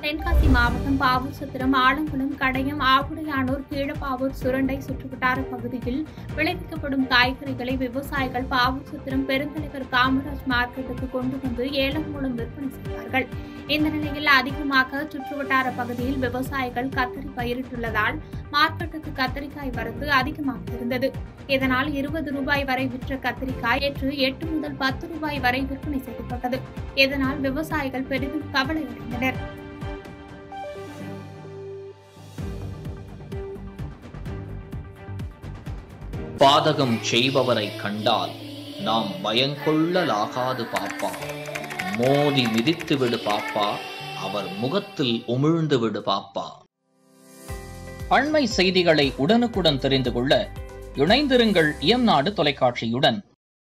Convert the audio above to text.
தென்காசி மாவட்டம் பாவூர் சத்திரம் ஆலங்குளம் கடையம் ஆவுடையானூர் கீழப்பாவூர் சுரண்டை சுற்றுவட்டார பகுதியில் விளைவிக்கப்படும் காய்கறிகளை விவசாயிகள் பாவூர் சத்திரம் பெருந்தலைவர் காமராஜ் மார்க்கெட்டுக்கு கொண்டு வந்து ஏலம் மூலம் விற்பனை செய்வார்கள் இந்த நிலையில் அதிகமாக சுற்றுவட்டார பகுதியில் விவசாயிகள் கத்தரி பயிரிட்டுள்ளதால் மார்க்கெட்டுக்கு கத்தரிக்காய் வரத்து அதிகமாக இருந்தது இதனால் இருபது ரூபாய் வரை விற்ற கத்திரிக்காய் நேற்று எட்டு முதல் பத்து ரூபாய் வரை விற்பனை செய்யப்பட்டது இதனால் விவசாயிகள் பெரிதும் கவலையடைந்தனர் பாதகம் செய்பவரை கண்டால் நாம் பயங்கொள்ளலாகாது பாப்பா மோதி மிதித்து விடு பாப்பா அவர் முகத்தில் உமிழ்ந்து விடு பாப்பா அண்மை செய்திகளை உடனுக்குடன் தெரிந்து கொள்ள இணைந்திருங்கள் இயம்நாடு தொலைக்காட்சியுடன்